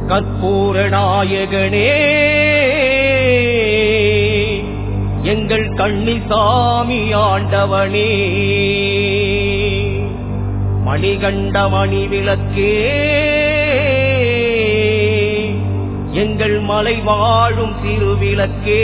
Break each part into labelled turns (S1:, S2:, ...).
S1: கற்பூர நாயகனே எங்கள் கண்ணிசாமி ஆண்டவனே மணிகண்ட மணி விளக்கே எங்கள் மலை வாழும் திருவிளக்கே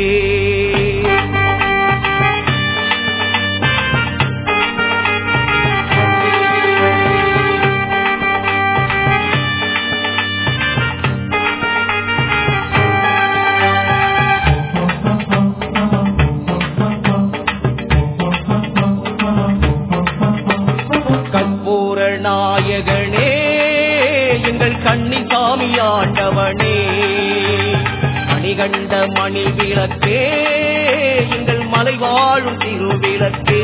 S1: கற்பூர நாயகனே எங்கள் கண்ணிசாமி ஆண்டவனே மணிகண்ட மணி விளக்கே எங்கள் மலை வாழும் திருவிளக்கே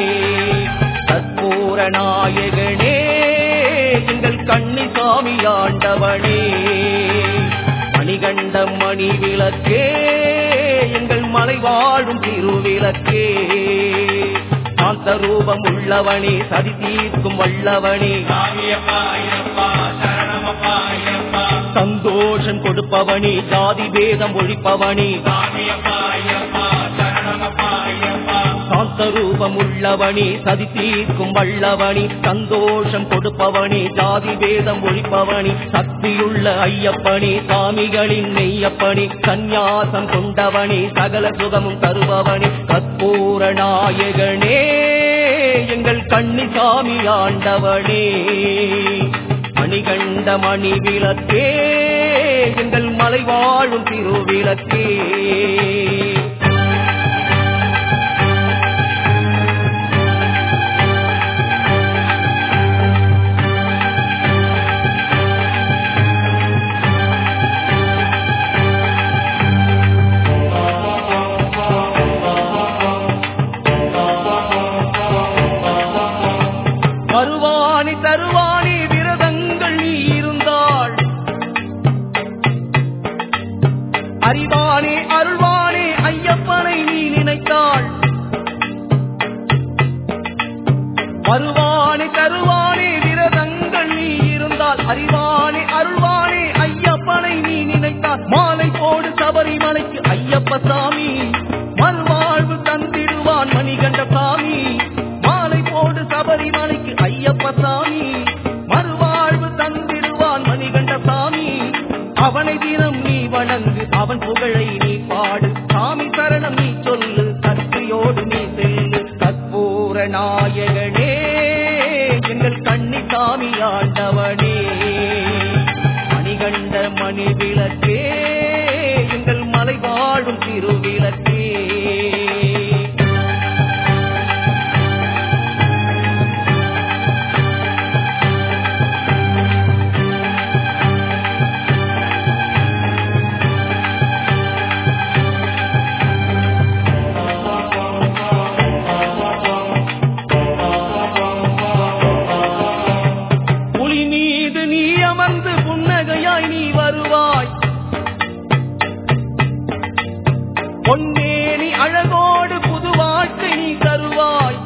S1: கற்பூர நாயகனே எங்கள் கண்ணிசாமி ஆண்டவனே மணிகண்ட மணி விளக்கே எங்கள் மலை வாழும் திருவிளக்கே சாந்த ரூபம் உள்ளவனே சதி தீர்க்கும் வல்லவனே
S2: சாமியப்பா ஐயப்பா சரணமப்பா ஐயப்பா
S1: சந்தோஷம் கொடுப்பவனே ஜாதி பேதம் ஒழிப்பவனே
S2: சாமியப்பா ஐயப்பா சரணமப்பா ஐயப்பா
S1: சாந்த ரூபம் உள்ளவனே சதி தீர்க்கும் வல்லவனே சந்தோஷம் கொடுப்பவனே ஜாதி பேதம் ஒழிப்பவனே சக்தியுள்ள ஐயப்பனே சாமிகளின் மெய்யப்பனே சந்நியாசம் கொண்டவனே சகல சுகமும் தருபவனே கற்பூர நாயகனே எங்கள் கண்ணிசாமி ஆண்டவனே மணிகண்ட மணி விளக்கே எங்கள் மலை வாழும் திருவிளக்கே வருவானி தருவானி விரதங்கள் நீ இருந்தாள் அறிவானே அருள்வானே ஐயப்பனை நீ நினைத்தாள் வருவானே தருவானே விரதங்கள் நீ இருந்தால் அறிவானே அருள்வானே ஐயப்பனை நீ நினைத்தால் மாலை போடு சபரிமலைக்கு ஐயப்ப சாமி மறுவாழ்வு தந்திடுவான் மணிகண்ட சாமி மாலை போடு சபரிமலைக்கு ஐயப்ப சாமி மறுவாழ்வு தந்திடுவான் மணிகண்ட சாமி அவனை தினம் நீ வணங்கு அவன் புகழை நீ பாடு சாமி சரணம் நீ சொல்லு சக்தியோடு நீ செல்லு கற்பூர நாயகனே எங்கள் கண்ணி சாமி ஆண்டவனே மணிகண்ட மணி விளக்கே எங்கள் மலை வாழும் திருவிளக்கே புலி மீது நீ அமர்ந்து புன்னகையாய் நீ வருவாய் பொன்னேனி அழகோடு புது வாழ்க்கை நீ தருவாய்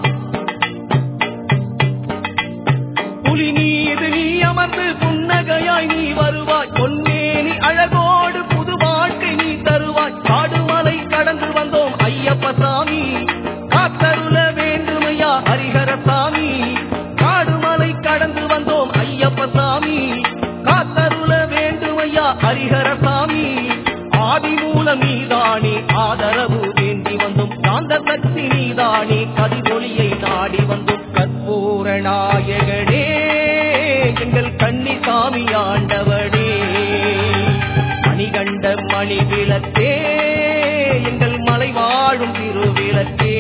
S1: புலி மீது நீ அமர்ந்து புன்னகையாய் நீ வருவாய் பொன்னேனி அழகோடு புது வாழ்க்கை நீ தருவாய் காடுமலை கடந்து வந்தோம் ஐயப்ப சாமி காத்தருள வேண்டுமையா ஹரிஹர சாமி காடுமலை கடந்து வந்தோம் ஐயப்ப சாமி காத்தருள வேண்டுமையா ஹரிஹர சாமி ஆதி மூலம் நீதானே ஆதரவு வேண்டி வந்தோம் காந்த சக்தி நீதானே கதிரொளியை நாடி வந்தோம் கற்பூர நாயகனே எங்கள் கன்னி சாமி ஆண்டவனே மணிகண்ட மணி விளக்கே எங்கள் மலை வாழும் திருவிளக்கே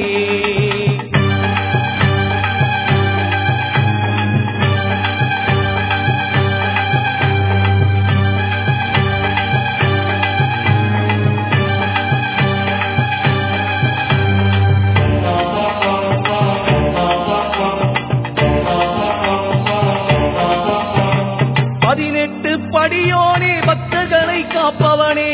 S1: பதினெட்டு படியோனே பக்தர்களை காப்பவனே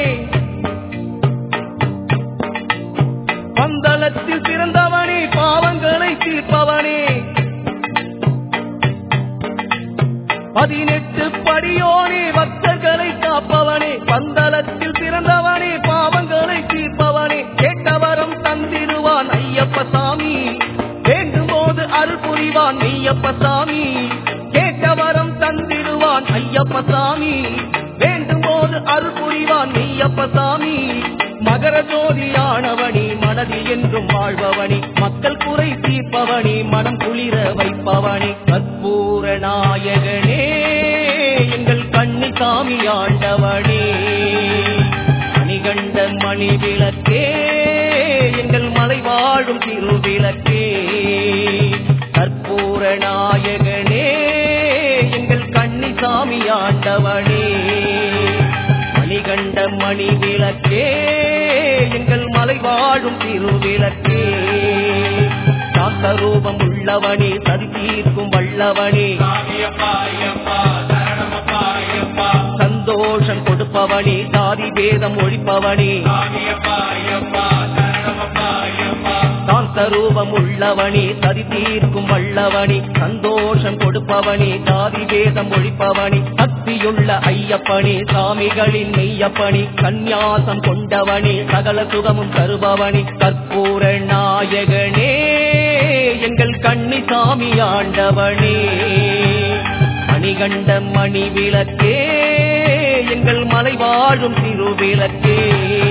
S1: பந்தளத்தில் சிறந்தவனே பாவங்களை தீர்ப்பவனே பதினெட்டு படியோனே பக்தர்களை காப்பவனே பந்தளத்தில் பிறந்தவனே பாவங்களை தீர்ப்பவனே கேட்டவரம் தந்திடுவான் ஐயப்ப சாமி வேண்டும் போது அருள் புரிவான் மெய்யப்ப சாமி கேட்டவரம் தந்திடுவான் ஐயப்ப சாமி வேண்டும் போது அருள் புரிவான் மெய்யப்ப சாமி மகர ஜோதியானவனி மனதில் என்றும் வாழ்பவனி மக்கள் குறை தீர்ப்பவனி மனம் குளிர வைப்பவனி கற்பூர நாயகனே எங்கள் கன்னிசாமி ஆண்டவனே மணிகண்ட மணி விளக்கே எங்கள் மலை வாழும் திருவிளக்கே கற்பூர நாயகனே எங்கள் கன்னிசாமி ஆண்டவனே மணிகண்ட மணி விளக்கே எங்கள் மலை வாழும் திருவிளக்கே சாந்த ரூபம் உள்ளவனே சதி தீர்க்கும் வல்லவனே
S2: சாமியப்பா ஐயப்பா சரணமப்பா ஐயப்பா
S1: சந்தோஷம் கொடுப்பவனே சாதி பேதம் ஒழிப்பவனே
S2: சாமியப்பா ஐயப்பா சரணமப்பா ஐயப்பா
S1: சாந்த ரூபம் உள்ளவனே சதி தீர்க்கும் வல்லவனே சந்தோஷம் கொடுப்பவனே சாதி பேதம் ஒழிப்பவனே சக்தியுள்ள ஐயப்பனே சாமிகளின் மெய்யப்பனே கந்நியாசம் கொண்டவனே சகல சுகமும் தருபவனே கற்பூர நாயகனே எங்கள் கன்னிசாமி ஆண்டவனே மணிகண்ட மணி விளக்கே எங்கள் மலை வாழும் திருவிளக்கே